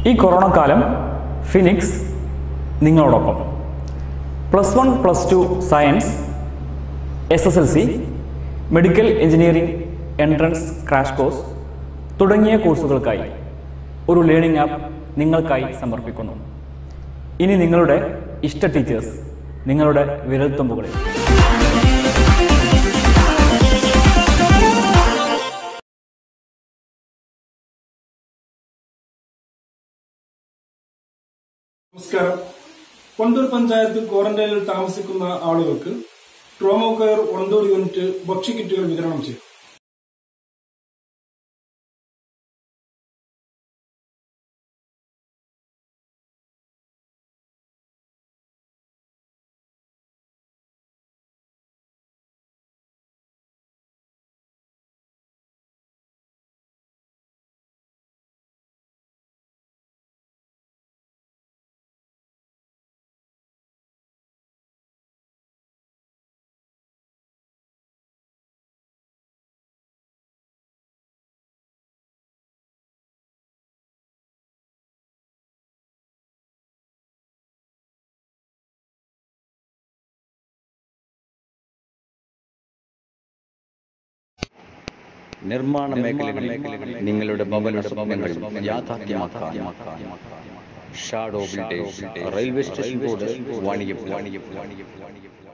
ഈ കൊറോണ കാലം ഫിനിക്സ് നിങ്ങളോടൊപ്പം plus one plus two science S S L C medical engineering entrance crash course തുടങ്ങിയ കോഴ്സുകൾക്കായി ഒരു ലേണിംഗ് ആപ്പ് നിങ്ങൾക്കായി സമർപ്പിക്കുന്നു ഇനി നിങ്ങളുടെ ഇഷ്ട ടീച്ചേഴ്സ് നിങ്ങളുടെ വിരൽത്തുമ്പുകളിൽ നമസ്കാരം വണ്ടൂർ പഞ്ചായത്ത് ക്വാറന്റൈനിൽ താമസിക്കുന്ന ആളുകൾക്ക് ട്രോമോ കെയർ വണ്ടൂർ യൂണിറ്റ് ഭക്ഷ്യക്കിറ്റുകൾ വിതരണം ചെയ്തു നിർമ്മാണ മേഖലകളിൽ നിങ്ങളുടെ ഭവന സ്വപ്നങ്ങൾ യാഥാർത്ഥ്യമാക്കാൻ shadow builders railway station road വാണിയപ്പുഴ